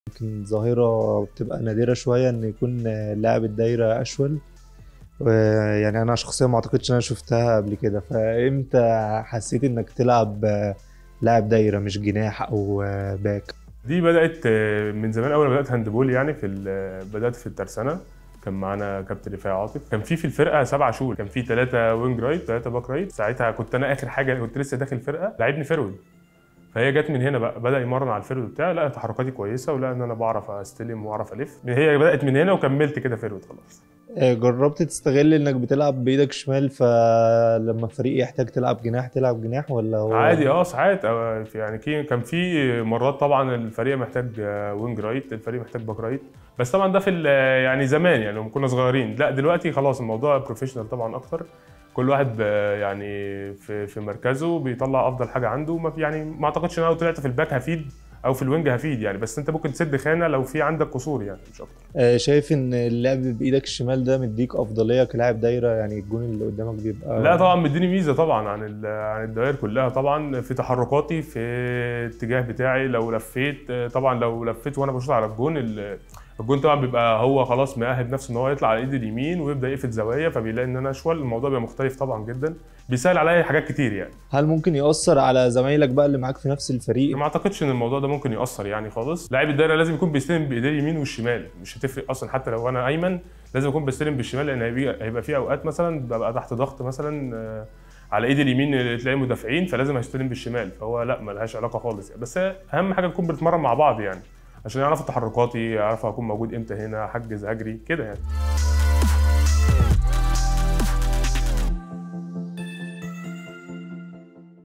يمكن ظاهرة بتبقى نادرة شوية إن يكون لاعب الدايرة أشول يعني أنا شخصيا ما أعتقدش إن أنا شفتها قبل كده فإمتى حسيت إنك تلعب لاعب دايرة مش جناح أو باك دي بدات آه، من زمان اول ما بدات هاندبول يعني في ال- بدات في الترسانه كان معانا كابتن رفاعي عاطف كان في في الفرقه سبع شهور كان في ثلاثه وينج رايت ثلاثه باك رايت ساعتها كنت انا اخر حاجه كنت لسه داخل الفرقه لعبني فيرود فهي جت من هنا بقى بدا يمرن على الفيرود بتاعي لا تحركاتي كويسه ولا ان انا بعرف استلم واعرف الف هي بدات من هنا وكملت كده فيرود خلاص جربت تستغل إنك بتلعب بإيدك شمال فلما الفريق يحتاج تلعب جناح تلعب جناح ولا هو عادي اه ساعات آه، في- يعني كي- كان في مرات طبعا الفريق محتاج آه، وينج رايت الفريق محتاج باك رايت بس طبعا ده في ال- يعني زمان يعني لما كنا صغيرين لا دلوقتي خلاص الموضوع بروفيشنال طبعا اكتر كل واحد ب- يعني في في مركزه بيطلع افضل حاجه عنده ما في- يعني ما اعتقدش ان انا لو طلعت في الباك هفيد او في الوينج هفيد يعني بس انت ممكن تسد خانه لو في عندك قصور يعني مش اكتر آه، شايف ان اللعب بايدك الشمال ده مديك افضليه كلاعب دايره يعني الجون اللي قدامك بيبقى لا طبعا مديني ميزه طبعا عن ال- عن الدوائر كلها طبعا في تحركاتي في الاتجاه بتاعي لو لفيت طبعا لو لفيت وانا بشوط على الجون ال- الجون طبعا بيبقى هو خلاص مؤهل نفسه ان هو يطلع على ايدي اليمين ويبدا يقفل زوايا فبيلاقي ان انا اشول الموضوع بيبقى مختلف طبعا جدا بيسهل عليا حاجات كتير يعني هل ممكن ياثر على زمايلك بقى اللي معاك في نفس الفريق ما اعتقدش ان الموضوع ده ممكن ياثر يعني خالص لاعب الدايره لازم يكون بيستلم بايديه اليمين والشمال مش هتفرق اصلا حتى لو انا ايمن لازم اكون بستلم بالشمال لان هيبقى هيبقى في اوقات مثلا ببقى تحت ضغط مثلا آه، على ايدي اليمين تلاقي مدافعين فلازم هشترم بالشمال فهو لا ملهاش علاقه خالص يعني بس اهم حاجه نكون بنتمرن مع بعض يعني عشان يعرفوا تحركاتي يعرفوا اكون موجود امتى هنا احجز اجري كده يعني